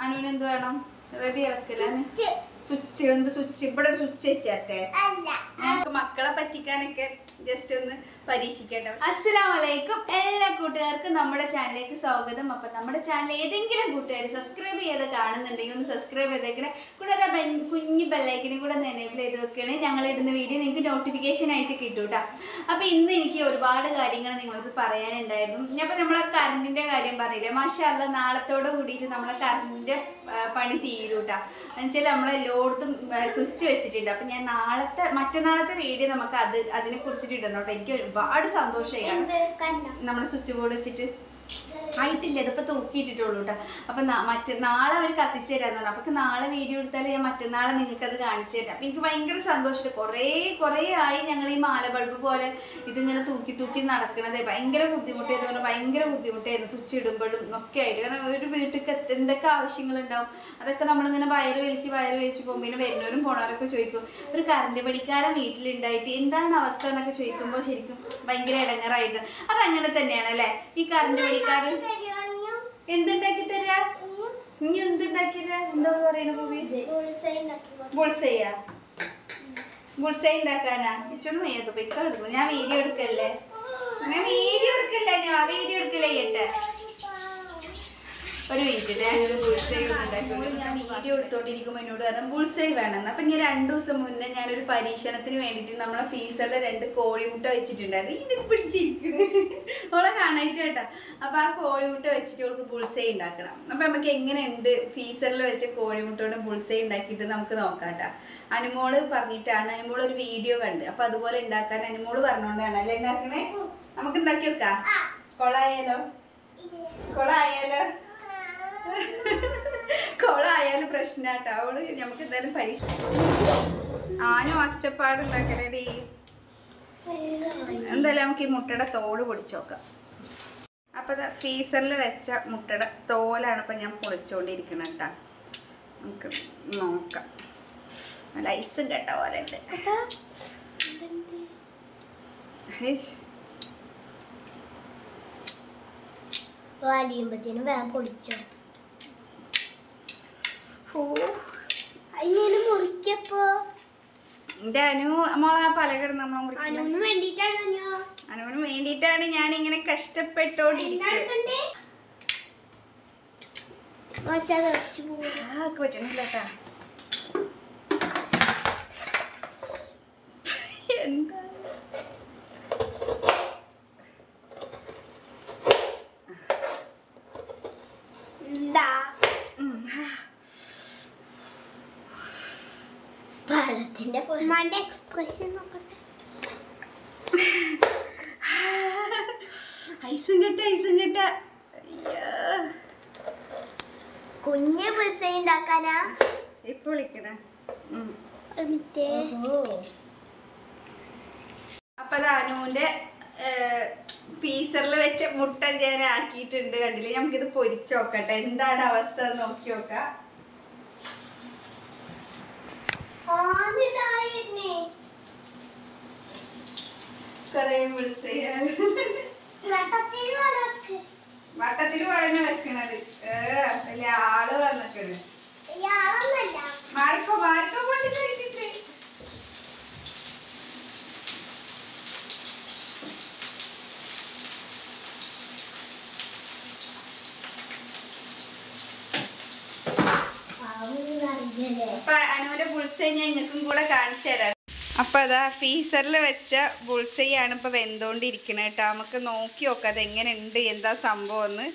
അനുവിന് എന്ത് വേണം റബി ഇളക്കില്ല സ്വിച്ച് എന്ത് സ്വിച്ച് ഇവിടെ ഒരു സ്വിച്ച് വെച്ചാട്ടെ നമുക്ക് മക്കളെ പറ്റിക്കാനൊക്കെ ജസ്റ്റ് ഒന്ന് പരീക്ഷിക്കട്ടെ അസ്സലാം വലൈക്കും എല്ലാ കൂട്ടുകാർക്കും നമ്മുടെ ചാനലിലേക്ക് സ്വാഗതം അപ്പൊ നമ്മുടെ ചാനൽ ഏതെങ്കിലും കൂട്ടുകാർ സബ്സ്ക്രൈബ് ചെയ്ത് കാണുന്നുണ്ടെങ്കിൽ ഒന്ന് സബ്സ്ക്രൈബ് ചെയ്തേക്കണേ കൂടാതെ ബെൽ- കുഞ്ഞു ബെല്ലൈക്കിനും കൂടെ ഒന്ന് എനേബിൾ ചെയ്ത് വെക്കണേ ഞങ്ങൾ ഇടുന്ന വീഡിയോ നിങ്ങൾക്ക് നോട്ടിഫിക്കേഷൻ ആയിട്ട് കിട്ടും കേട്ടോ അപ്പൊ ഇന്ന് എനിക്ക് ഒരുപാട് കാര്യങ്ങൾ നിങ്ങൾക്ക് പറയാനുണ്ടായിരുന്നു അപ്പൊ നമ്മളെ കറണ്ടിന്റെ കാര്യം പറയില്ലേ മാഷല്ല നാളത്തോട് കൂടിയിട്ട് നമ്മളെ കറണ്ടിന്റെ പണി തീരൂട്ടാ എന്നുവെച്ചാൽ നമ്മളെല്ലായിടത്തും സ്വിച്ച് വെച്ചിട്ടുണ്ട് അപ്പൊ ഞാൻ നാളത്തെ മറ്റന്നാളത്തെ വീഡിയോ നമുക്ക് അത് അതിനെ കുറിച്ചിട്ട് ഇടണം കേട്ടോ എനിക്ക് ഒരുപാട് സന്തോഷമായി നമ്മുടെ സ്വിച്ച് ബോർഡ് വെച്ചിട്ട് ആയിട്ടില്ല ഇതിപ്പോ തൂക്കിയിട്ടിട്ടുള്ളൂ കേട്ടോ അപ്പൊ നാ- മറ്റേ നാളെ അവർ കത്തിച്ചു തരാന്ന് പറഞ്ഞു അപ്പൊ നാളെ വീഡിയോ എടുത്താൽ ഞാൻ മറ്റന്നാളെ നിങ്ങൾക്ക് അത് കാണിച്ചു തരാം അപ്പൊ എനിക്ക് ഭയങ്കര സന്തോഷമുണ്ട് കുറേ കുറേ ആയി ഞങ്ങൾ ഈ മാല ബൾബ് പോലെ ഇതിങ്ങനെ തൂക്കി തൂക്കി നടക്കണത് ഭയങ്കര ബുദ്ധിമുട്ടായിരുന്നു പറഞ്ഞാൽ ഭയങ്കര ബുദ്ധിമുട്ടായിരുന്നു സ്വിച്ച് ഇടുമ്പോഴും ഒക്കെ ആയിട്ട് കാരണം ഒരു വീട്ടിൽ എന്തൊക്കെ ആവശ്യങ്ങളുണ്ടാവും അതൊക്കെ നമ്മളിങ്ങനെ വയറ് വലിച്ച് വയറ് വലിച്ച് പോകുമ്പോൾ പിന്നെ വരുന്നവരും പോണവരൊക്കെ ചോദിക്കും ഒരു കറണ്ട് പണിക്കാരൻ വീട്ടിലുണ്ടായിട്ട് എന്താണ് അവസ്ഥ എന്നൊക്കെ ചോദിക്കുമ്പോൾ ശരിക്കും ഭയങ്കര ഇടങ്ങറായിട്ട് അതങ്ങനെ തന്നെയാണ് അല്ലേ ഈ കറണ്ട് പണിക്കാരൻ എന്തുണ്ടാക്കി തരാ ഇനി എന്തുണ്ടാക്കില്ല എന്താ പറയുന്ന മൂവി ബുൾസയ്യ ബുൾസൈ ഉണ്ടാക്കാനാ ഇച്ചൊന്നും വയ്യത് പൊയ്ക്കോ എടുക്കും ഞാൻ വീഡിയോ എടുക്കല്ലേ ഞാൻ വീഡിയോ എടുക്കല്ലേ ഞാൻ വീഡിയോ എടുക്കല്ലേ ചെയ്യട്ടെ ഒരു മിനിറ്റ് ഞാനൊരു ബുൾസൈ ഉണ്ടാക്കിയോണ്ട് ഞാൻ വീഡിയോ എടുത്തോണ്ടിരിക്കുമ്പോൾ എന്നോട് പറഞ്ഞു ബുൾസൈ വേണമെന്ന് അപ്പം ഞാൻ രണ്ടു ദിവസം മുന്നേ ഞാനൊരു പരീക്ഷണത്തിന് വേണ്ടിയിട്ട് നമ്മളെ ഫീസറിലെ രണ്ട് കോഴിമുട്ട വെച്ചിട്ടുണ്ടായിരുന്നു ഇത് പിടിച്ചിരിക്കണേ അവളെ കാണായിട്ട് കേട്ടാ അപ്പം ആ കോഴിമുട്ട വെച്ചിട്ട് അവൾക്ക് ബുൾസൈ ഉണ്ടാക്കണം അപ്പം നമുക്ക് എങ്ങനെയുണ്ട് ഫീസറിൽ വെച്ച കോഴിമുട്ട കൊണ്ട് ബുൾസൈ ഉണ്ടാക്കിയിട്ട് നമുക്ക് നോക്കാം കേട്ടോ അനുമോള് പറഞ്ഞിട്ടാണ് അനുമോള് ഒരു വീഡിയോ കണ്ട് അപ്പം അതുപോലെ ഉണ്ടാക്കാൻ അനുമോള് പറഞ്ഞുകൊണ്ടാണ് അല്ലേ ഉണ്ടാക്കണേ നമുക്ക് ഉണ്ടാക്കി വെക്കാം കൊളായാലോ കൊളായാലോ കൊളായാലും പ്രശ്നാട്ടോ അവള് നമുക്ക് എന്തായാലും പരീക്ഷ ആനും അച്ചപ്പാട് ഉണ്ടാക്കലടി എന്തായാലും നമുക്ക് ഈ മുട്ടയുടെ തോട് പൊടിച്ചു നോക്കാം അപ്പൊ ഫീസറിൽ വെച്ച മുട്ടയുടെ തോലാണ് ഇപ്പൊ ഞാൻ പൊളിച്ചുകൊണ്ടിരിക്കണം കേട്ടാ നമുക്ക് നോക്കാം നല്ല ഐസും കേട്ട പോലെ ഉണ്ട് ഹേയ്. വലിയുമ്പത്തേനും വേഗം പൊളിച്ചോ ഓ അതിനെ മുറിക്കപ്പോ എന്റെ അനു മോളെ പലകിടന്ന് നമ്മളെ മുറിക്കുന്നത് അനുവിന് വേണ്ടിട്ടാണ് ഞാൻ അനുവിന് വേണ്ടിയിട്ടാണ് ഞാൻ ഇങ്ങനെ കഷ്ടപ്പെട്ടോണ്ടിരിക്കുന്നത് എന്താക്കണ്ടേ മച്ചാ തെറിച്ചു പോകും ആ പറ്റുന്നില്ല കേട്ടാ എന്താ എന്താ ഉം, ആ. പഴത്തിന്റെ ഉമ്മാന്റെ എക്സ്പ്രഷൻ നോക്കട്ടെ ഐസും കെട്ട ഐസും കെട്ട അയ്യോ കുഞ്ഞ് പിസ ഉണ്ടാക്കാനാ ഇപ്പൊ വിളിക്കണ എന്നിട്ട് അപ്പൊ അത് അനുവിന്റെ ഫീസറിൽ വെച്ച മുട്ട ഞാൻ ആക്കിയിട്ടുണ്ട് കണ്ടില്ലേ നമുക്കിത് പൊരിച്ചു നോക്കട്ടെ എന്താണ് അവസ്ഥ എന്ന് നോക്കി നോക്കാം ആദ്യതായിരുന്നേ കൊറേ വിളിച്ച വട്ടത്തിൽ വളർക്ക് വട്ടത്തിൽ വഴഞ്ഞ വെക്കണത് ഏ വലിയ ആള് വന്നിട്ടുണ്ട് യാതൊന്നല്ല മാർക്കോ മാർക്കോ കൊണ്ട് കഴിക്കിട്ട് അറിഞ്ഞല്ലേ അപ്പൊ അനുവിന്റെ ബുൾസൈ ഞാൻ നിങ്ങൾക്കും കൂടെ കാണിച്ചു തരാം അപ്പൊ അതാ ഫീസറിൽ വെച്ച ബുൾസൈ ആണ് ഇപ്പൊ വെന്തോണ്ടിരിക്കണത് കേട്ടോ നമുക്ക് നോക്കി നോക്കാം അത് എങ്ങനെ ഉണ്ട് എന്താ സംഭവം എന്ന്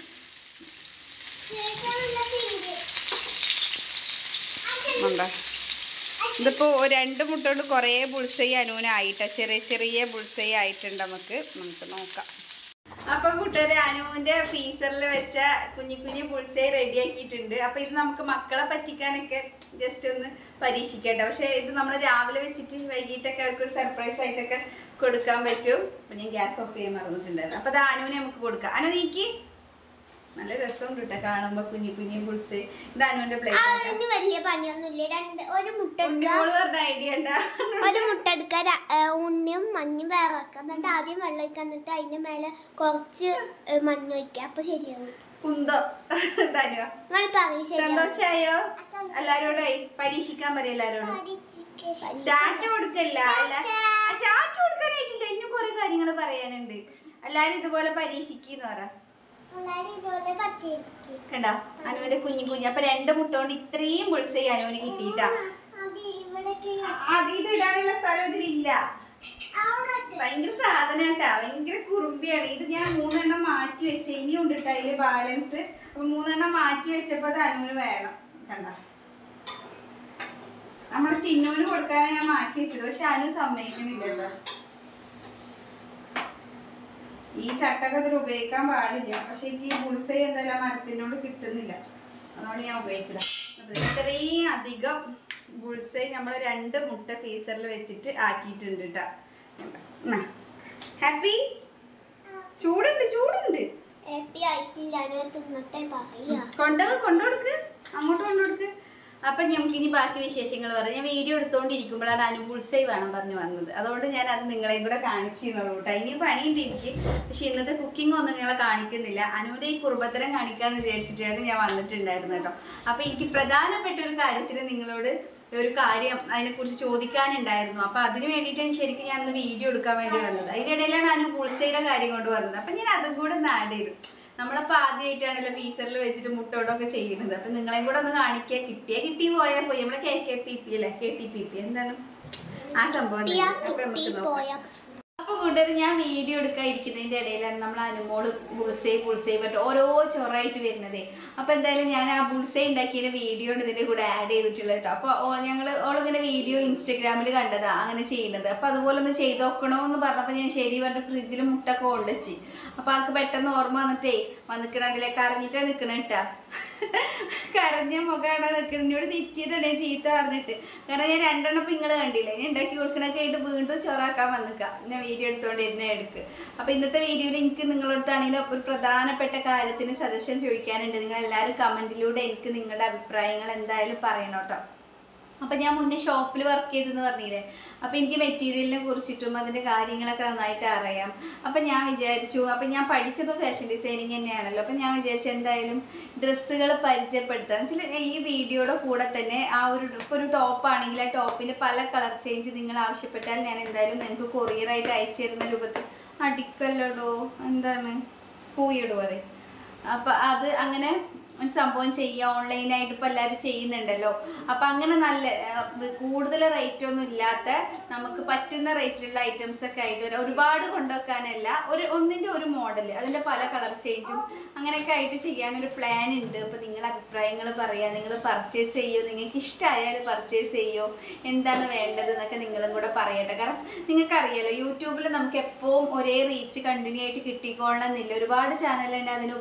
ഉണ്ടോ ഇതിപ്പോ ഒരു രണ്ട് മുട്ട കൊണ്ട് കുറേ ബുൾസൈ അനുവിനായിട്ടാ ചെറിയ ചെറിയ ബുൾസൈ ആയിട്ടുണ്ട് നമുക്ക് നമുക്ക് നോക്കാം അപ്പൊ കൂട്ടുകാരെ അനുവിന്റെ ഫീസറിൽ വെച്ച കുഞ്ഞു കുഞ്ഞു ബുൾസൈ റെഡി ആക്കിയിട്ടുണ്ട് അപ്പൊ ഇത് നമുക്ക് മക്കളെ പറ്റിക്കാനൊക്കെ ജസ്റ്റ് ഒന്ന് പരീക്ഷിക്കട്ടെ പക്ഷെ ഇത് നമ്മൾ രാവിലെ വെച്ചിട്ട് വൈകിട്ടൊക്കെ അവർക്ക് ഒരു സർപ്രൈസ് ആയിട്ടൊക്കെ കൊടുക്കാൻ പറ്റും അപ്പൊ ഞാൻ ഗ്യാസ് ഓഫ് ചെയ്യാൻ മറന്നിട്ടുണ്ടായിരുന്നു അപ്പൊ അത് അനുവിനെ നമുക്ക് കൊടുക്കാം അനു നീക്കി നല്ല രസമുണ്ട് കേട്ടോ കാണുമ്പോ കുഞ്ഞു കുഞ്ഞു ബുൾസൈ ഇത് അനുവിന്റെ പ്ലേറ്റ് അതിന് വലിയ പണിയൊന്നുമില്ല രണ്ട് ഒരു മുട്ട എടുക്കുക ഉണ്ണിമോള് പറഞ്ഞ ഐഡിയ ഉണ്ടാ ഒരു മുട്ട എടുക്കുക ര- ഏ, ഉണ്ണിയും മഞ്ഞും വേറെ വെക്കുക എന്നിട്ട് ആദ്യം വെള്ളം ഒഴിക്കുക എന്നിട്ട് അതിന്റെ മേലെ കുറച്ച് ഏ, മഞ്ഞ് ഒഴിക്കുക അപ്പൊ ശരിയാവും കുന്തം തരുക നിങ്ങൾ പറയും ശരിയാ. സന്തോഷായോ എല്ലാരോടായി പരീക്ഷിക്കാൻ പറയും എല്ലാരോടും ടാറ്റ കൊടുക്കല്ല അല്ല ആ, ടാറ്റ കൊടുക്കാനായിട്ടില്ല ഇനിയും കുറെ കാര്യങ്ങൾ പറയാനുണ്ട് എല്ലാരും ഇതുപോലെ പരീക്ഷിക്കുന്ന പറ എല്ലാവരും ഇതുപോലെ പച്ചരിക്ക്. കണ്ടോ അനുവിന്റെ കുഞ്ഞു കുഞ്ഞു അപ്പൊ രണ്ട് മുട്ട കൊണ്ട് ഇത്രയും പുളിസൈ അനുവിന് കിട്ടിയിട്ടാ അത് ഇവിടേക്ക് അത് ഇത് ഇടാനുള്ള സ്ഥലം ഇതിലില്ല അവിടെ ഭയങ്കര സാധനാട്ടാ ഭയങ്കര കുറുമ്പിയാണ് ഇത് ഞാൻ മൂന്നെണ്ണം മാറ്റി വെച്ച് ഇനി ഉണ്ട് ട്ടോ അതില് ബാലൻസ് അപ്പൊ മൂന്നെണ്ണം മാറ്റി വെച്ചപ്പോ അത് അനുവിന് വേണം കണ്ട നമ്മുടെ ചിന്നുവിന് കൊടുക്കാനാണ് ഞാൻ മാറ്റി വെച്ചത് പക്ഷെ അനു സമ്മതിക്കുന്നില്ലല്ലോ ഈ ചട്ടൊക്കെ ഇതിൽ ഉപയോഗിക്കാൻ പാടില്ല പക്ഷെ എനിക്ക് ഈ ബുൾസൈ എന്തെല്ലാം മരത്തിനോട് കിട്ടുന്നില്ല അതുകൊണ്ട് ഞാൻ ഉപയോഗിച്ചതാ അപ്പൊ ഇത്രയും അധികം ബുൾസൈ നമ്മൾ രണ്ട് മുട്ട ഫീസറിൽ വെച്ചിട്ട് ആക്കിയിട്ടുണ്ട് കേട്ടാ ഹാപ്പി ചൂടുണ്ട് ചൂടുണ്ട് ഹാപ്പി ആയിട്ടില്ല ഞാൻ തിന്നിട്ടേ പറയാ കൊണ്ടുപോയി കൊണ്ടുകൊടുക്ക് അങ്ങോട്ട് കൊണ്ടുകൊടുക്ക് അപ്പം നമുക്ക് ഇനി ബാക്കി വിശേഷങ്ങൾ പറയാം ഞാൻ വീഡിയോ എടുത്തുകൊണ്ടിരിക്കുമ്പോഴാണ് അനുപുൾസൈ വേണം പറഞ്ഞു വന്നത് അതുകൊണ്ട് ഞാൻ അത് നിങ്ങളെയും കൂടെ കാണിച്ചു തന്നുള്ളൂ കേട്ടോ ഇനി പണിയുണ്ട് എനിക്ക് പക്ഷെ ഇന്നത്തെ കുക്കിംഗ് ഒന്നും നിങ്ങളെ കാണിക്കുന്നില്ല അനുവിൻ്റെ ഈ കുറുമ്പത്തരം കാണിക്കാന്ന് വിചാരിച്ചിട്ടാണ് ഞാൻ വന്നിട്ടുണ്ടായിരുന്നു കേട്ടോ അപ്പം എനിക്ക് പ്രധാനപ്പെട്ട ഒരു കാര്യത്തിന് നിങ്ങളോട് ഒരു കാര്യം അതിനെക്കുറിച്ച് ചോദിക്കാനുണ്ടായിരുന്നു അപ്പം അതിന് വേണ്ടിയിട്ടാണ് ശരിക്കും ഞാൻ ഇന്ന് വീഡിയോ എടുക്കാൻ വേണ്ടി വന്നത് അതിനിടയിലാണ് അനു പുൾസയുടെ കാര്യം കൊണ്ട് വന്നത് അപ്പം ഞാൻ അതും കൂടെ ഒന്ന് ആഡ് ചെയ്തു നമ്മളപ്പോൾ ആദ്യമായിട്ടാണല്ലോ ഫീച്ചറിൽ വെച്ചിട്ട് മുട്ടോടൊക്കെ ചെയ്യുന്നത് അപ്പം നിങ്ങളെയും കൂടെ ഒന്ന് കാണിക്കുക കിട്ടിയാൽ കിട്ടി പോയാൽ പോയി നമ്മളെ കെ കെ പി പി അല്ലേ കെ ടി പി പി എന്താണ് ആ സംഭവം തന്നെ. കിട്ടിയാ അപ്പൊ കിട്ടി നമുക്ക് നോക്കാം പോയാ അപ്പൊ കൂട്ടുകാർ ഞാൻ വീഡിയോ എടുക്കാൻ ഇരിക്കുന്നതിന്റെ ഇടയിലാണ് നമ്മൾ അനുമോള് ബുൾസൈ ബുൾസൈ പറ്റും ഓരോ ചൊറായിട്ട് വരുന്നതേ അപ്പൊ എന്തായാലും ഞാൻ ആ ബുൾസൈ ഉണ്ടാക്കിയ വീഡിയോ ആണ് ഇതിന്റെ കൂടെ ആഡ് ചെയ്തിട്ടുള്ളത് കേട്ടോ അപ്പൊ ഞങ്ങൾ ഓളിങ്ങനെ വീഡിയോ ഇൻസ്റ്റഗ്രാമിൽ കണ്ടതാ അങ്ങനെ ചെയ്യുന്നത് അപ്പൊ അതുപോലെ ഒന്ന് ചെയ്ത് നോക്കണോ എന്ന് പറഞ്ഞപ്പോ ഞാൻ ശരി പറഞ്ഞ ഫ്രിഡ്ജിൽ മുട്ടൊക്കെ കൊണ്ടുവച്ച് അപ്പൊ ആൾക്ക് പെട്ടെന്ന് ഓർമ്മ വന്നിട്ടേ വന്നിക്കണില്ലേ കരഞ്ഞിട്ടാ നിക്കണ കേട്ടാ കരഞ്ഞ മുഖമാണ് നിൽക്കുന്നത് എന്നോട് തെറ്റിയതാണ് ചീത്ത പറഞ്ഞിട്ട് കാരണം ഞാൻ രണ്ടെണ്ണം ഇപ്പം നിങ്ങൾ കണ്ടില്ലേ ഞാൻ ഉണ്ടാക്കി കൊടുക്കണൊക്കെ ആയിട്ട് വീണ്ടും ചൊറാക്കാൻ വന്നിക്കാം ഞാൻ വീഡിയോ എടുത്തോണ്ട് ഇരുന്ന എടുക്ക് അപ്പോൾ ഇന്നത്തെ വീഡിയോയിൽ എനിക്ക് നിങ്ങളടുത്താണെങ്കിലും ഒരു പ്രധാനപ്പെട്ട കാര്യത്തിന് സജഷൻ ചോദിക്കാനുണ്ട് നിങ്ങൾ എല്ലാവരും കമൻറ്റിലൂടെ എനിക്ക് നിങ്ങളുടെ അഭിപ്രായങ്ങൾ എന്തായാലും പറയണം കേട്ടോ അപ്പം ഞാൻ മുന്നേ ഷോപ്പിൽ വർക്ക് ചെയ്തെന്ന് പറഞ്ഞില്ലേ അപ്പം എനിക്ക് മെറ്റീരിയലിനെ കുറിച്ചിട്ടും അതിൻ്റെ കാര്യങ്ങളൊക്കെ നന്നായിട്ട് അറിയാം അപ്പം ഞാൻ വിചാരിച്ചു അപ്പം ഞാൻ പഠിച്ചതും ഫാഷൻ ഡിസൈനിങ് തന്നെയാണല്ലോ അപ്പം ഞാൻ വിചാരിച്ചു എന്തായാലും ഡ്രസ്സുകൾ പരിചയപ്പെടുത്താൻ ചില ഈ വീഡിയോയുടെ കൂടെ തന്നെ ആ ഒരു ഇപ്പോൾ ഒരു ടോപ്പ് ആണെങ്കിൽ ആ ടോപ്പിൻ്റെ പല കളർ ചേഞ്ച് നിങ്ങൾ ആവശ്യപ്പെട്ടാൽ ഞാൻ എന്തായാലും നിങ്ങൾക്ക് കൊറിയറായിട്ട് അയച്ചു തരുന്ന രൂപത്തിൽ അടിക്കല്ലടോ എന്താണ് പൂയിട് പറയും അപ്പം അത് അങ്ങനെ ഒരു സംഭവം ചെയ്യുക ഓൺലൈനായിട്ട് ഇപ്പോൾ എല്ലാവരും ചെയ്യുന്നുണ്ടല്ലോ അപ്പം അങ്ങനെ നല്ല ആ, കൂടുതൽ റേറ്റ് ഒന്നും ഇല്ലാത്ത നമുക്ക് പറ്റുന്ന റേറ്റിലുള്ള ഐറ്റംസ് ഒക്കെ ആയിട്ട് വരാം ഒരുപാട് കൊണ്ടുവെക്കാനല്ല ഒരു ഒന്നിൻ്റെ ഒരു മോഡൽ അതിൻ്റെ പല കളർ ചേഞ്ചും അങ്ങനെയൊക്കെ ആയിട്ട് ചെയ്യാനൊരു പ്ലാൻ ഉണ്ട് അപ്പോൾ നിങ്ങളുടെ അഭിപ്രായങ്ങൾ പറയുക നിങ്ങൾ പർച്ചേസ് ചെയ്യോ നിങ്ങൾക്ക് ഇഷ്ടമായാൽ പർച്ചേസ് ചെയ്യോ എന്താണ് വേണ്ടത് എന്നൊക്കെ നിങ്ങളും കൂടെ പറയട്ടെ കാരണം നിങ്ങൾക്കറിയാലോ യൂട്യൂബിൽ നമുക്ക് എപ്പോഴും ഒരേ റീച്ച് കണ്ടിന്യൂ ആയിട്ട് കിട്ടിക്കോളണം എന്നില്ല ഒരുപാട് ചാനൽ തന്നെ അതിന്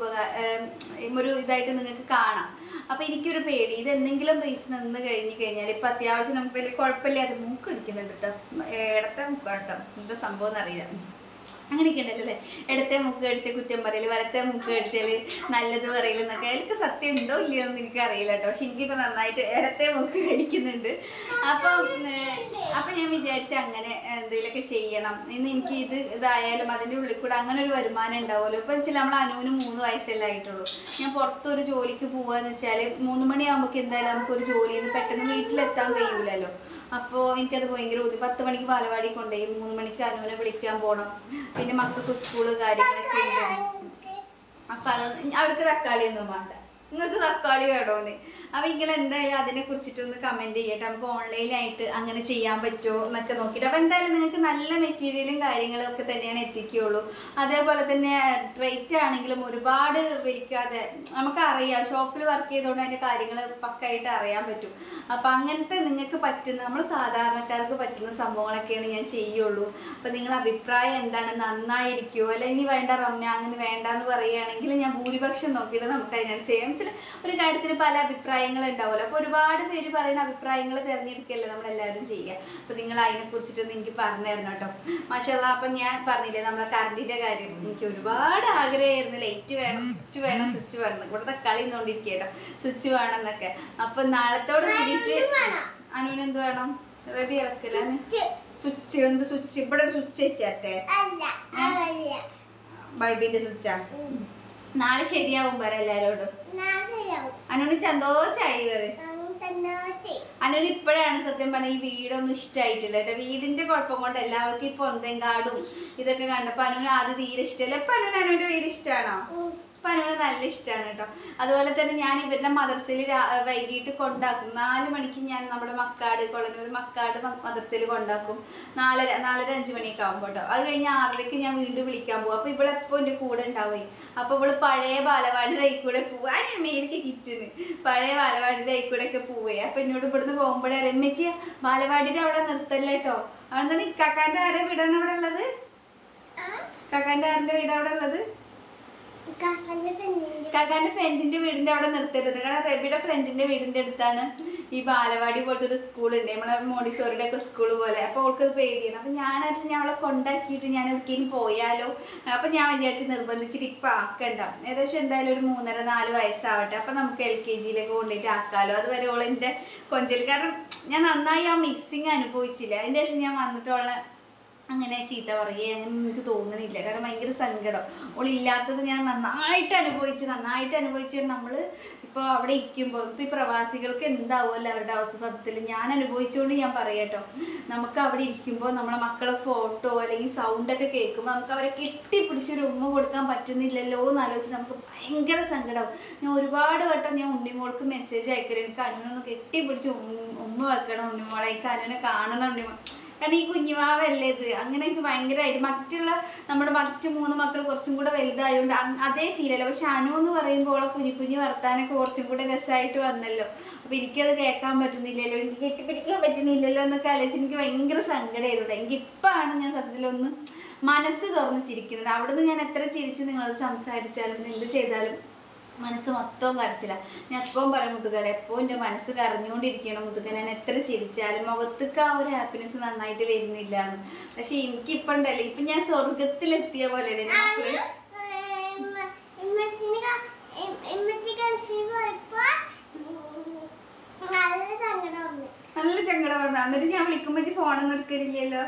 ഉപകാര ഒരു ഇതായിട്ട് നിങ്ങൾക്ക് കാണാം അപ്പോൾ എനിക്കൊരു പേടി ഇത് എന്തെങ്കിലും റീച്ച് നിന്ന് കഴിഞ്ഞ് കഴിഞ്ഞാൽ ഇപ്പം അത്യാവശ്യം നമുക്ക് വലിയ കുഴപ്പമില്ലാതെ മൂക്ക് അടിക്കുന്നുണ്ട് കേട്ടോ ഇടത്തെ മൂക്ക് കേട്ടോ എന്താ സംഭവം എന്നറിയില്ല അങ്ങനെയൊക്കെ ഉണ്ടല്ലോ അല്ലേ ഇടത്തെ മുക്ക് കടിച്ച കുറ്റം പറയല് വലത്തെ മുക്ക് കടിച്ചാൽ നല്ലത് പറയല് എന്നൊക്കെ എനിക്ക് സത്യം ഉണ്ടോ ഇല്ലയോ എന്ന് എനിക്ക് അറിയില്ല കേട്ടോ പക്ഷെ എനിക്കിപ്പോൾ നന്നായിട്ട് ഇടത്തെ മുക്ക് കടിക്കുന്നുണ്ട് അപ്പം ഏഹ്, അപ്പം ഞാൻ വിചാരിച്ച അങ്ങനെ എന്തെങ്കിലുമൊക്കെ ചെയ്യണം ഇന്ന് എനിക്ക് ഇത് ഇതായാലും അതിൻ്റെ ഉള്ളിൽ കൂടെ അങ്ങനെ ഒരു വരുമാനം ഉണ്ടാവുമല്ലോ ഇപ്പം വെച്ചാൽ നമ്മൾ അനുവിന് മൂന്ന് വയസ്സല്ലേ ആയിട്ടുള്ളൂ ഞാൻ പുറത്തൊരു ജോലിക്ക് പോവാന്ന് വെച്ചാൽ മൂന്ന് മണിയാകുമ്പോൾ എന്തായാലും നമുക്കൊരു ജോലിയിൽ നിന്ന് പെട്ടെന്ന് വീട്ടിലെത്താൻ കഴിയൂലല്ലോ അപ്പോൾ എനിക്കത് ഭയങ്കര ബുദ്ധി പത്ത് മണിക്ക് ബാലവാടി കൊണ്ടുപോയി മൂന്ന് മണിക്ക് അനുവിനെ വിളിക്കാൻ പോകണം പിന്നെ മക്കൾക്ക് സ്കൂള് കാര്യങ്ങളൊക്കെ ഉണ്ട് അപ്പം അത് അവർക്ക് തക്കാളി ഒന്നും വേണ്ട നിങ്ങൾക്ക് തക്കാളി വേണോന്ന് അപ്പം നിങ്ങൾ എന്തായാലും അതിനെ കുറിച്ചിട്ടൊന്ന് കമൻറ്റ് ചെയ്യട്ടെ നമുക്ക് ഓൺലൈനായിട്ട് അങ്ങനെ ചെയ്യാൻ പറ്റുമോ എന്നൊക്കെ നോക്കിയിട്ട് അപ്പം എന്തായാലും നിങ്ങൾക്ക് നല്ല മെറ്റീരിയലും കാര്യങ്ങളും ഒക്കെ തന്നെയാണ് എത്തിക്കുകയുള്ളൂ അതേപോലെ തന്നെ റേറ്റ് ആണെങ്കിലും ഒരുപാട് വലിക്കാതെ നമുക്കറിയാം ഷോപ്പിൽ വർക്ക് ചെയ്തുകൊണ്ട് അതിൻ്റെ കാര്യങ്ങൾ പക്കായിട്ട് അറിയാൻ പറ്റും അപ്പം അങ്ങനത്തെ നിങ്ങൾക്ക് പറ്റുന്ന നമ്മൾ സാധാരണക്കാർക്ക് പറ്റുന്ന സംഭവങ്ങളൊക്കെയാണ് ഞാൻ ചെയ്യുള്ളൂ അപ്പം നിങ്ങളുടെ അഭിപ്രായം എന്താണ് നന്നായിരിക്കുമോ അല്ല ഇനി വേണ്ട റംന അങ്ങനെ വേണ്ട എന്ന് പറയുകയാണെങ്കിൽ ഞാൻ ഭൂരിപക്ഷം നോക്കിയിട്ട് നമുക്ക് അതിനനുസരിച്ച് ചെയ്യാം വെച്ചാൽ ഒരു കാര്യത്തിന് പല അഭിപ്രായങ്ങൾ ഉണ്ടാവുമല്ലോ അപ്പോൾ ഒരുപാട് പേര് പറയുന്ന അഭിപ്രായങ്ങൾ തിരഞ്ഞെടുക്കല്ലേ നമ്മളെല്ലാവരും ചെയ്യുക അപ്പോൾ നിങ്ങൾ അതിനെ കുറിച്ചിട്ടൊന്ന് എനിക്ക് പറഞ്ഞു തരണം കേട്ടോ മാഷല്ല അപ്പം ഞാൻ പറഞ്ഞില്ലേ നമ്മളെ കറണ്ടിൻ്റെ കാര്യം എനിക്ക് ഒരുപാട് ആഗ്രഹമായിരുന്നു ലൈറ്റ് വേണം സ്വിച്ച് വേണം സ്വിച്ച് വേണം ഇവിടുത്തെ കളി നോണ്ടിരിക്കുക കേട്ടോ സ്വിച്ച് വേണം എന്നൊക്കെ അപ്പം നാളത്തോട് കൂടിയിട്ട് അനുവിന് എന്ത് വേണം റബി ഇളക്കില്ല സ്വിച്ച് എന്ത് സ്വിച്ച് ഇവിടെ ഒരു സ്വിച്ച് വെച്ചാട്ടെ അല്ല അതല്ല ബൾബിന്റെ സ്വിച്ചാ നാളെ ശരിയാവും പറ എല്ലാരോടും നാശയാവും അനുവിന് സന്തോഷായി പറ തന്നോട്ടെ അനുവിന് ഇപ്പോഴാണ് സത്യം പറഞ്ഞ ഈ വീടൊന്നും ഇഷ്ടമായിട്ടില്ല കേട്ടോ വീടിന്റെ കുഴപ്പം കൊണ്ട് എല്ലാവർക്കും ഇപ്പൊ ഒന്നെങ്കാടും ഇതൊക്കെ കണ്ടപ്പോ അനുവിന് ആദ്യം തീരെ ഇഷ്ടമല്ല ഇപ്പൊ അനുവിന് അനുവിന്റെ വീട് ഇഷ്ടമാണോ അപ്പൊ അനുവിന് നല്ല ഇഷ്ടമാണ് കേട്ടോ അതുപോലെ തന്നെ ഞാൻ ഇവരുടെ മദർസയിൽ വൈകിട്ട് കൊണ്ടാക്കും നാല് മണിക്ക് ഞാൻ നമ്മുടെ മക്കാട് കൊളനൂർ മക്കാട് മ- മദർസയിൽ കൊണ്ടാക്കും നാലര നാലര അഞ്ച് മണിയൊക്കെ ആകുമ്പോൾ കേട്ടോ അത് കഴിഞ്ഞ് ആറരയ്ക്ക് ഞാൻ വീണ്ടും വിളിക്കാൻ പോകും അപ്പൊ ഇവളെപ്പോ എൻ്റെ കൂടെ ഉണ്ടാവേ അപ്പൊ ഇവള് പഴയ ബാലവാടിയുടെ ആയി കൂടെ പോവുക അതിന് മേലേക്ക് കിച്ചണ് പഴയ ബാലവാടിയുടെ ആയി കൂടെ ഒക്കെ പോവേ അപ്പൊ എന്നോട് ഇവിടുന്ന് പോകുമ്പോഴേ അറിയാം മെച്ചിയ ബാലവാടിയുടെ അവിടെ നിർത്തല്ലേ കേട്ടോ അതെന്താണ് ഇക്കാക്കാന്റെ ആരുടെ വീടാണ് അവിടെ ഉള്ളത് കാക്കാന്റെ ആരുടെ വീട് അവിടെ ഉള്ളത് കാക്കന്റെ പെണ്ണിന്റെ കാക്കാന്റെ ഫ്രണ്ടിന്റെ വീടിന്റെ അവിടെ നിർത്തരുത് കാരണം റബിയുടെ ഫ്രണ്ടിന്റെ വീടിന്റെ അടുത്താണ് ഈ ബാലവാടി പോലത്തെ ഒരു സ്കൂൾ ഉണ്ട് നമ്മളെ മോണ്ടിസോറിയുടെ ഒക്കെ സ്കൂൾ പോലെ അപ്പൊ അവൾക്ക് അത് പേടിയാണ് അപ്പൊ ഞാനായിട്ട് ഞാൻ അവളെ കൊണ്ടാക്കിയിട്ട് ഞാൻ എവിടേക്കും പോയാലോ അപ്പൊ ഞാൻ വിചാരിച്ച് നിർബന്ധിച്ചിട്ട് ഇപ്പൊ ആക്കണ്ട ഏകദേശം എന്തായാലും ഒരു മൂന്നര നാല് വയസ്സാവട്ടെ അപ്പൊ നമുക്ക് എൽ കെ ജിയിലേക്ക് കൊണ്ടുപോയിട്ട് ആക്കാലോ അതുവരെ ഓളെ എന്റെ കൊഞ്ചൽ കാരണം ഞാൻ നന്നായി ആ മിസ്സിങ് അനുഭവിച്ചില്ല അതിന്റെ ശേഷം ഞാൻ വന്നിട്ട് അവളെ അങ്ങനെ ചീത്ത പറയുക അങ്ങനെ എനിക്ക് തോന്നുന്നില്ല കാരണം ഭയങ്കര സങ്കടം ഓളില്ലാത്തത് ഞാൻ നന്നായിട്ട് അനുഭവിച്ച് നന്നായിട്ട് അനുഭവിച്ച് നമ്മൾ ഇപ്പോൾ അവിടെ ഇരിക്കുമ്പോൾ ഇപ്പോൾ ഈ പ്രവാസികൾക്ക് എന്താവുമല്ലോ അവരുടെ അവസ്ഥ സത്യത്തിൽ ഞാൻ അനുഭവിച്ചുകൊണ്ട് ഞാൻ പറയട്ടോ നമുക്ക് അവിടെ ഇരിക്കുമ്പോൾ നമ്മളെ മക്കളെ ഫോട്ടോ അല്ലെങ്കിൽ സൗണ്ടൊക്കെ കേൾക്കുമ്പോൾ നമുക്ക് അവരെ കെട്ടിപ്പിടിച്ചൊരു ഉമ്മ കൊടുക്കാൻ പറ്റുന്നില്ലല്ലോ എന്ന് ആലോചിച്ച് നമുക്ക് ഭയങ്കര സങ്കടമാവും ഞാൻ ഒരുപാട് വട്ടം ഞാൻ ഉണ്ണിമോൾക്ക് മെസ്സേജ് അയക്കരുത് എനിക്ക് അനുവിനൊന്ന് കെട്ടിപ്പിടിച്ച് ഉമ്മ ഉമ്മ വെക്കണം ഉണ്ണിമോളെ എനിക്ക് അനുവിനെ കാണണം ഉണ്ണിമോൾ കാരണം ഈ കുഞ്ഞുവാവല്ലേ ഇത് അങ്ങനെ എനിക്ക് ഭയങ്കരമായിട്ട് മറ്റുള്ള നമ്മുടെ മറ്റു മൂന്ന് മക്കൾ കുറച്ചും കൂടെ വലുതായതുകൊണ്ട് അങ് അതേ ഫീലല്ല പക്ഷെ അനു എന്ന് പറയുമ്പോൾ ഓളെ കുഞ്ഞു കുഞ്ഞു വർത്താനൊക്കെ കുറച്ചും കൂടെ രസമായിട്ട് വന്നല്ലോ അപ്പൊ എനിക്കത് കേൾക്കാൻ പറ്റുന്നില്ലല്ലോ എനിക്ക് കെട്ടിപ്പിടിക്കാൻ പറ്റുന്നില്ലല്ലോ എന്നൊക്കെ ആലോചിച്ച് എനിക്ക് ഭയങ്കര സങ്കടമായിരുന്നു എനിക്ക് ഇപ്പാണ് ഞാൻ സത്യത്തിലൊന്ന് മനസ്സ് തുറന്ന് ചിരിക്കുന്നത് അവിടുന്ന് ഞാൻ എത്ര ചിരിച്ച് നിങ്ങളത് സംസാരിച്ചാലും എന്ത് ചെയ്താലും മനസ്സ് മൊത്തവും കരച്ചില്ല ഞാൻ എപ്പോഴും പറയും മുത്തുകട എപ്പോഴും എൻ്റെ മനസ്സ് കരഞ്ഞുകൊണ്ടിരിക്കണം മുത്തുക ഞാൻ എത്ര ചിരിച്ചാലും മുഖത്തേക്ക് ആ ഒരു ഹാപ്പിനെസ് നന്നായിട്ട് വരുന്നില്ല എന്ന് പക്ഷെ എനിക്കിപ്പം ഉണ്ടല്ലോ ഇപ്പം ഞാൻ സ്വർഗത്തിലെത്തിയ പോലെയാണ് നമുക്ക് ഇമ്മത്തി ഗൾഫിൽ പോയപ്പോ നല്ല സങ്കടം വന്നു നല്ല സങ്കടം വന്നു എന്നിട്ട് ഞാൻ വിളിക്കുമ്പോൾ ഫോണൊന്നും എടുക്കലില്ലല്ലോ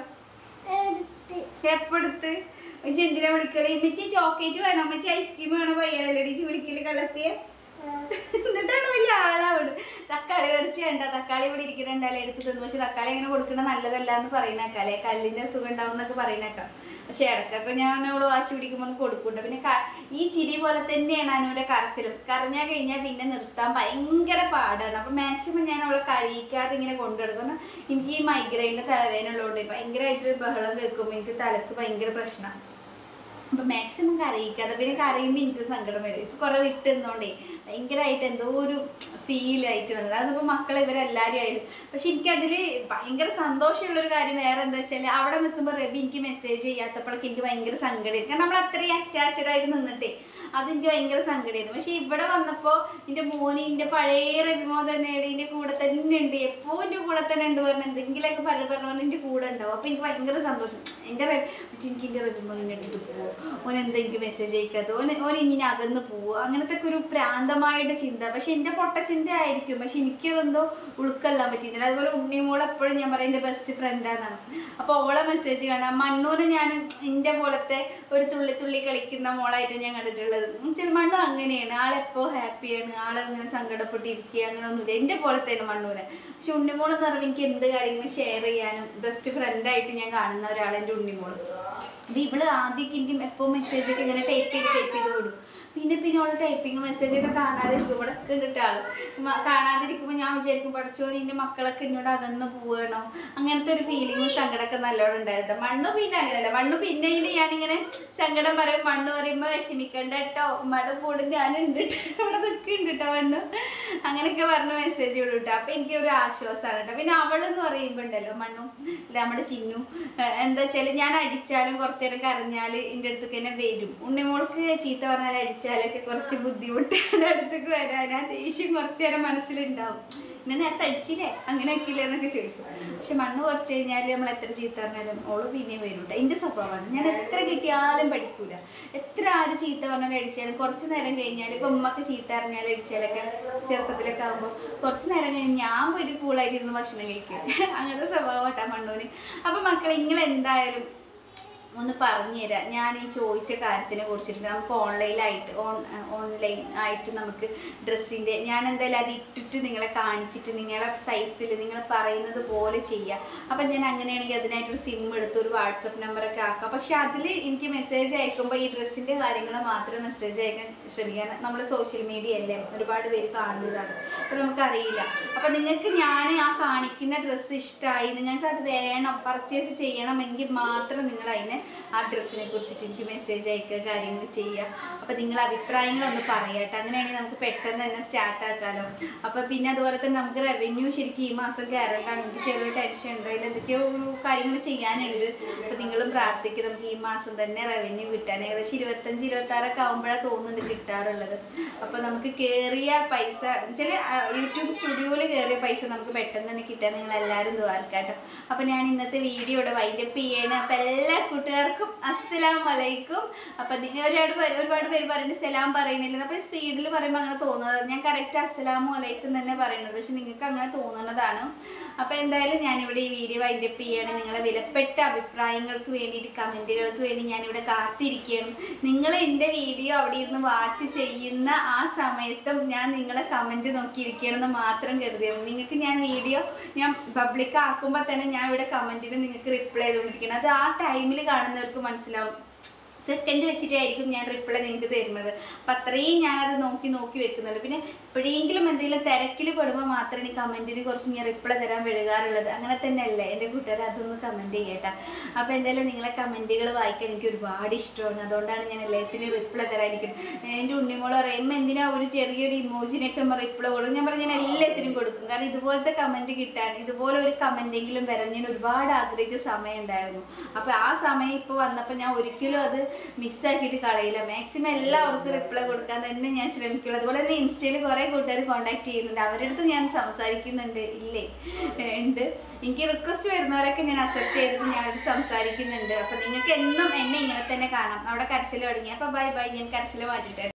എടുത്ത് എപ്പെടുത്ത് ഇജ്ജ് എന്തിനാ വിളിക്കല് ഇമ്മച്ചി ചോക്ലേറ്റ് വേണോ അമ്മച്ചി ഐസ്ക്രീം വേണോ പയ്യാലടി വിളിക്കല് കളത്തിയ എന്നിട്ടാണ് വലിയ ആളാവിടെ തക്കാളി വരച്ച് വേണ്ട തക്കാളി ഇവിടെ ഇരിക്കണുണ്ടല്ലേ എടുത്ത് തിന്നു പക്ഷെ തക്കാളി ഇങ്ങനെ കൊടുക്കണ നല്ലതല്ല എന്ന് പറയുന്നേക്കാല്ലേ കല്ലിന്റെ സുഖം ഉണ്ടാവും എന്നൊക്കെ പറയുന്നേക്കാം പക്ഷെ ഇടയ്ക്കൊക്കെ ഞാൻ അവള് വാശി പിടിക്കുമ്പോൾ ഒന്ന് കൊടുക്കൂട്ടോ പിന്നെ ക- ഈ ചിരി പോലെ തന്നെയാണ് അനുവിന്റെ കരച്ചിലും കരഞ്ഞാൽ കഴിഞ്ഞാൽ പിന്നെ നിർത്താൻ ഭയങ്കര പാടാണ് അപ്പൊ മാക്സിമം ഞാൻ അവളെ കരയിക്കാതെ ഇങ്ങനെ കൊണ്ടുനടക്കും കാരണം എനിക്ക് ഈ മൈഗ്രൈൻ്റെ തലവേദന ഉള്ളതുകൊണ്ട് ഭയങ്കരമായിട്ട് ബഹളം കേൾക്കുമ്പോൾ എനിക്ക് തലക്ക് ഭയങ്കര പ്രശ്നമാണ് അപ്പൊ മാക്സിമം കരയിക്കാതെ പിന്നെ കരയുമ്പോൾ എനിക്ക് സങ്കടം വരും ഇപ്പൊ കുറെ വിട്ട് നിന്നോണ്ടേ ഭയങ്കരമായിട്ട് എന്തോ ഒരു ഫീൽ ആയിട്ട് വന്നത് അതിപ്പോ മക്കളെ ഇവരെല്ലാരും ആയാലും പക്ഷെ എനിക്കതിൽ ഭയങ്കര സന്തോഷമുള്ള ഒരു കാര്യം വേറെ എന്താ വെച്ചാൽ അവിടെ നിൽക്കുമ്പോൾ റബി എനിക്ക് മെസ്സേജ് ചെയ്യാത്തപ്പോഴൊക്കെ എനിക്ക് ഭയങ്കര സങ്കടം കാരണം നമ്മൾ അത്രയും അറ്റാച്ച്ഡ് ആയിട്ട് നിന്നിട്ടേ അതെനിക്ക് ഭയങ്കര സങ്കടമായിരുന്നു പക്ഷെ ഇവിടെ വന്നപ്പോൾ എൻ്റെ മോന് എൻ്റെ പഴയ റബിമോ തന്നെയാണ് എൻ്റെ കൂടെ തന്നെ ഉണ്ട് എപ്പോഴും എൻ്റെ കൂടെ തന്നെ ഉണ്ട് പറഞ്ഞ് എന്തെങ്കിലുമൊക്കെ പറഞ്ഞു പറഞ്ഞു എൻ്റെ കൂടെ ഉണ്ടാവും അപ്പോൾ എനിക്ക് ഭയങ്കര സന്തോഷം എൻ്റെ റബി പക്ഷെ എനിക്ക് എൻ്റെ റബിമോനെ എടുത്തിട്ട് പോകുമോ ഓൻ എന്താ എനിക്ക് മെസ്സേജ് അയക്കാത്തത് ഓൻ ഓൻ ഇങ്ങനെ അകന്ന് പോവുക അങ്ങനത്തെ ഒക്കെ ഒരു പ്രാന്തമായിട്ട് ചിന്ത പക്ഷെ എൻ്റെ പൊട്ട ചിന്ത ആയിരിക്കും പക്ഷെ എനിക്കതെന്തോ ഉൾക്കൊള്ളാൻ പറ്റിയില്ല അതുപോലെ ഉണ്ണിമോൾ എപ്പോഴും ഞാൻ പറയും എൻ്റെ ബെസ്റ്റ് ഫ്രണ്ടാന്നാണ് അപ്പോൾ ഓളെ മെസ്സേജ് കാണാം മണ്ണൂനെ ഞാൻ എൻ്റെ പോലത്തെ ഒരു തുള്ളി തുള്ളി കളിക്കുന്ന മോളായിട്ട് ഞാൻ കണ്ടിട്ടുള്ളത് ചില മണ്ണു അങ്ങനെയാണ് ആളെപ്പോ ഹാപ്പിയാണ് ആളെ ഇങ്ങനെ സങ്കടപ്പെട്ടിരിക്കുക അങ്ങനെ ഒന്നുമില്ല എൻ്റെ പോലത്തെയാണ് മണ്ണൂനെ പക്ഷെ ഉണ്ണിമോൾ എന്ന് പറയുമ്പോൾ എനിക്ക് എന്ത് കാര്യങ്ങളും ഷെയർ ചെയ്യാനും ബെസ്റ്റ് ഫ്രണ്ടായിട്ട് ഞാൻ കാണുന്ന ഒരാളെ എൻ്റെ ഉണ്ണിമോൾ അപ്പൊ ഇവള് ആദ്യമൊക്കെ എനിക്ക് എപ്പോൾ മെസ്സേജ് ഒക്കെ ഇങ്ങനെ ടൈപ്പ് ചെയ്ത് ടൈപ്പ് ചെയ്ത് വിടും പിന്നെ പിന്നെ അവള് ടൈപ്പിംഗ് മെസ്സേജ് ഒക്കെ കാണാതിരിക്കും ഇവിടെ കണ്ടിട്ട് ആള് മ- കാണാതിരിക്കുമ്പോൾ ഞാൻ വിചാരിക്കും പഠിച്ചോ നിന്റെ മക്കളൊക്കെ എന്നോട് അകന്ന് പോവണോ അങ്ങനത്തെ ഒരു ഫീലിങ്ങും സങ്കടമൊക്കെ നല്ലോണം ഉണ്ടായിരുന്നു മണ്ണു പിന്നെ അങ്ങനെയല്ല മണ്ണു പിന്നീട് ഞാനിങ്ങനെ സങ്കടം പറയും മണ്ണ് പറയുമ്പോൾ വിഷമിക്കണ്ട കേട്ടോ ഉമ്മയുടെ കൂടെ ഞാനുണ്ട് ട്ടോ. ഇവിടെ നിൽക്കുന്നുണ്ട് കേട്ടോ മണ്ണു അങ്ങനെയൊക്കെ പറഞ്ഞ് മെസ്സേജ് വിടും കേട്ടോ അപ്പൊ എനിക്ക് ഒരു ആശ്വാസമാണ് കേട്ടോ പിന്നെ അവളെന്ന് പറയുമ്പോൾ ഉണ്ടല്ലോ മണ്ണു ഇല്ല നമ്മുടെ ചിന്നു ഏഹ് എന്താ വെച്ചാല് ഞാൻ അടിച്ചാലും കുറച്ചു നേരം കരഞ്ഞാൽ എൻ്റെ അടുത്തേക്ക് തന്നെ വരും ഉണ്ണിമോൾക്ക് ചീത്ത പറഞ്ഞാൽ അടിച്ചാലൊക്കെ കുറച്ച് ബുദ്ധിമുട്ടാണ് അടുത്തേക്ക് വരാൻ ആ ദേഷ്യം കുറച്ചു നേരം മനസ്സിലുണ്ടാവും എന്നെ നേരത്തെ അടിച്ചില്ലേ അങ്ങനെ ആക്കിയില്ലേ എന്നൊക്കെ ചോദിക്കും പക്ഷെ മണ്ണ് കുറച്ച് കഴിഞ്ഞാൽ നമ്മൾ എത്ര ചീത്ത പറഞ്ഞാലും ഓള് പിന്നെയും വരും കേട്ടോ എൻ്റെ സ്വഭാവമാണ് ഞാൻ എത്ര കിട്ടിയാലും പഠിക്കൂല എത്ര ആര് ചീത്ത പറഞ്ഞാലും അടിച്ചാലും കുറച്ച് നേരം കഴിഞ്ഞാൽ ഇപ്പം ഉമ്മക്ക് ചീത്ത അറിഞ്ഞാലും അടിച്ചാലൊക്കെ ചെറുപ്പത്തിലൊക്കെ ആകുമ്പോൾ കുറച്ച് നേരം കഴിഞ്ഞ് ഞാൻ പോയിട്ട് കൂളായിട്ട് ഇരുന്ന് ഭക്ഷണം കഴിക്കും അങ്ങനത്തെ സ്വഭാവം കേട്ടോ മണ്ണൂന് അപ്പം മക്കളെ നിങ്ങൾ എന്തായാലും ഒന്ന് പറഞ്ഞുതരാം ഞാൻ ഈ ചോദിച്ച കാര്യത്തിനെ കുറിച്ചിട്ട് നമുക്ക് ഓൺലൈനായിട്ട് ഓൺ ഓൺലൈൻ ആയിട്ട് നമുക്ക് ഡ്രസ്സിൻ്റെ ഞാൻ എന്തായാലും അത് ഇട്ടിട്ട് നിങ്ങളെ കാണിച്ചിട്ട് നിങ്ങളെ സൈസിൽ നിങ്ങൾ പറയുന്നത് പോലെ ചെയ്യാം അപ്പം ഞാൻ അങ്ങനെയാണെങ്കിൽ അതിനായിട്ടൊരു സിം എടുത്ത് ഒരു വാട്സപ്പ് നമ്പറൊക്കെ ആക്കാം പക്ഷെ അതിൽ എനിക്ക് മെസ്സേജ് അയക്കുമ്പോൾ ഈ ഡ്രസ്സിൻ്റെ കാര്യങ്ങൾ മാത്രം മെസ്സേജ് അയക്കാൻ ശ്രമിക്കാൻ നമ്മൾ സോഷ്യൽ മീഡിയ അല്ലേ ഒരുപാട് പേര് കാണുന്നതാണ് അപ്പോൾ നമുക്കറിയില്ല അപ്പം നിങ്ങൾക്ക് ഞാൻ ആ കാണിക്കുന്ന ഡ്രസ്സ് ഇഷ്ടമായി നിങ്ങൾക്ക് അത് വേണം പർച്ചേസ് ചെയ്യണമെങ്കിൽ മാത്രം നിങ്ങൾ അതിനെ ആ ഡ്രസ്സിനെ കുറിച്ചിട്ട് എനിക്ക് മെസ്സേജ് അയക്കുക കാര്യങ്ങൾ ചെയ്യുക അപ്പോൾ നിങ്ങളെ അഭിപ്രായങ്ങളൊന്ന് പറയട്ടെ അങ്ങനെയാണെങ്കിൽ നമുക്ക് പെട്ടെന്ന് തന്നെ സ്റ്റാർട്ട് ആക്കാമല്ലോ അപ്പോൾ പിന്നെ അതുപോലെ തന്നെ നമുക്ക് റവന്യൂ ശരിക്കും ഈ മാസം കയറേണ്ടാണ് എനിക്ക് ചെറിയൊരു ടെൻഷൻ ഉണ്ട് അതിൽ എന്തൊക്കെയോ ഒരു കാര്യങ്ങൾ ചെയ്യാനുണ്ട് അപ്പോൾ നിങ്ങളും പ്രാർത്ഥിക്കുക നമുക്ക് ഈ മാസം തന്നെ റവന്യൂ കിട്ടാൻ ഏകദേശം ഇരുപത്തഞ്ച് ഇരുപത്താറൊക്കെ ആകുമ്പോഴാണ് തോന്നുന്നുണ്ട് കിട്ടാറുള്ളത് അപ്പോൾ നമുക്ക് കയറിയ പൈസ ചില യൂട്യൂബ് സ്റ്റുഡിയോയിൽ കയറിയ പൈസ നമുക്ക് പെട്ടെന്ന് തന്നെ കിട്ടാൻ നിങ്ങൾ എല്ലാവരും ദ്വാരക്കാട്ടോ അപ്പോൾ ഞാൻ ഇന്നത്തെ വീഡിയോ ഇവിടെ വൈൻഡപ്പ് ചെയ്യണം അപ്പോൾ എല്ലാ കൂട്ടുകാർക്കും അസ്സലാം വലൈക്കും അപ്പം നിങ്ങൾ ഒരുപാട് പേര് ഒരുപാട് പേര് പറയുന്നത് സലാം പറയണില്ല അപ്പോൾ സ്പീഡിൽ പറയുമ്പോൾ അങ്ങനെ തോന്നുന്നത് ഞാൻ കറക്റ്റ് അസ്സലാമു അലൈക്കും തന്നെ പറയുന്നത് പക്ഷെ നിങ്ങൾക്ക് അങ്ങനെ തോന്നുന്നതാണ് അപ്പോൾ എന്തായാലും ഞാനിവിടെ ഈ വീഡിയോ വൈൻഡപ്പ് ചെയ്യാണ് നിങ്ങളെ വിലപ്പെട്ട അഭിപ്രായങ്ങൾക്ക് വേണ്ടിയിട്ട് കമൻറ്റുകൾക്ക് വേണ്ടി ഞാനിവിടെ കാത്തിരിക്കുകയാണ് നിങ്ങൾ എൻ്റെ വീഡിയോ അവിടെ ഇരുന്ന് വാച്ച് ചെയ്യുന്ന ആ സമയത്തും ഞാൻ നിങ്ങളെ കമൻറ്റ് നോക്കിയിരിക്കുകയാണെന്ന് മാത്രം കരുതിയാണ് നിങ്ങൾക്ക് ഞാൻ വീഡിയോ ഞാൻ പബ്ലിക് ആക്കുമ്പോൾ തന്നെ ഞാൻ ഇവിടെ കമൻറ്റിന് നിങ്ങൾക്ക് റിപ്ലൈ ചെയ്തുകൊണ്ടിരിക്കുന്നത് അത് ആ ടൈമിൽ കാണുന്നവർക്ക് മനസ്സിലാവും സെക്കൻഡ് വെച്ചിട്ടായിരിക്കും ഞാൻ റിപ്ലൈ നിങ്ങൾക്ക് തരുന്നത് അപ്പം അത്രയും ഞാനത് നോക്കി നോക്കി വെക്കുന്നുണ്ട് പിന്നെ എപ്പോഴെങ്കിലും എന്തെങ്കിലും തിരക്കിൽ പെടുമ്പോൾ മാത്രമേ ഈ കമൻറ്റിന് കുറച്ച് ഞാൻ റിപ്ലൈ തരാൻ വഴുകാറുള്ളത് അങ്ങനെ തന്നെയല്ലേ എൻ്റെ കൂട്ടുകാർ അതൊന്ന് കമൻറ്റ് ചെയ്യട്ടെ അപ്പോൾ എന്തായാലും നിങ്ങളെ കമൻറ്റുകൾ വായിക്കാൻ എനിക്ക് ഒരുപാട് ഇഷ്ടമാണ് അതുകൊണ്ടാണ് ഞാൻ എല്ലാത്തിനും റിപ്ലൈ തരാതിരിക്കുന്നത് എൻ്റെ ഉണ്ണിമോൾ പറയും എന്തിനാ ഒരു ചെറിയൊരു ഇമോജിനൊക്കെ റിപ്ലൈ കൊടുക്കും ഞാൻ പറഞ്ഞു ഞാൻ എല്ലാത്തിനും കൊടുക്കും കാരണം ഇതുപോലത്തെ കമൻറ്റ് കിട്ടാൻ ഇതുപോലെ ഒരു കമൻറ്റെങ്കിലും വരാൻ ഞാൻ ഒരുപാട് ആഗ്രഹിച്ച സമയം ഉണ്ടായിരുന്നു അപ്പോൾ ആ സമയം ഇപ്പോൾ വന്നപ്പോൾ ഞാൻ ഒരിക്കലും അത് മിസ്സാക്കിയിട്ട് കളയില്ല മാക്സിമം എല്ലാവർക്കും റിപ്ലൈ കൊടുക്കാൻ തന്നെ ഞാൻ ശ്രമിക്കുള്ളൂ അതുപോലെ തന്നെ ഇൻസ്റ്റയിൽ കുറേ കൂട്ടുകാർ കോൺടാക്ട് ചെയ്യുന്നുണ്ട് അവരുടെ അടുത്ത് ഞാൻ സംസാരിക്കുന്നുണ്ട് ഇല്ലേ ഏഹ് ഉണ്ട് എനിക്ക് റിക്വസ്റ്റ് വരുന്നവരൊക്കെ ഞാൻ അക്സെപ്റ്റ് ചെയ്തിട്ട് ഞാൻ അവരോട് സംസാരിക്കുന്നുണ്ട് അപ്പോൾ നിങ്ങൾക്ക് എന്നും എന്നെ ഇങ്ങനെ തന്നെ കാണാം അവിടെ കരച്ചിൽ തുടങ്ങി അപ്പോൾ ബൈ ബൈ ഞാൻ കരച്ചിൽ മാറ്റിയിട്ട്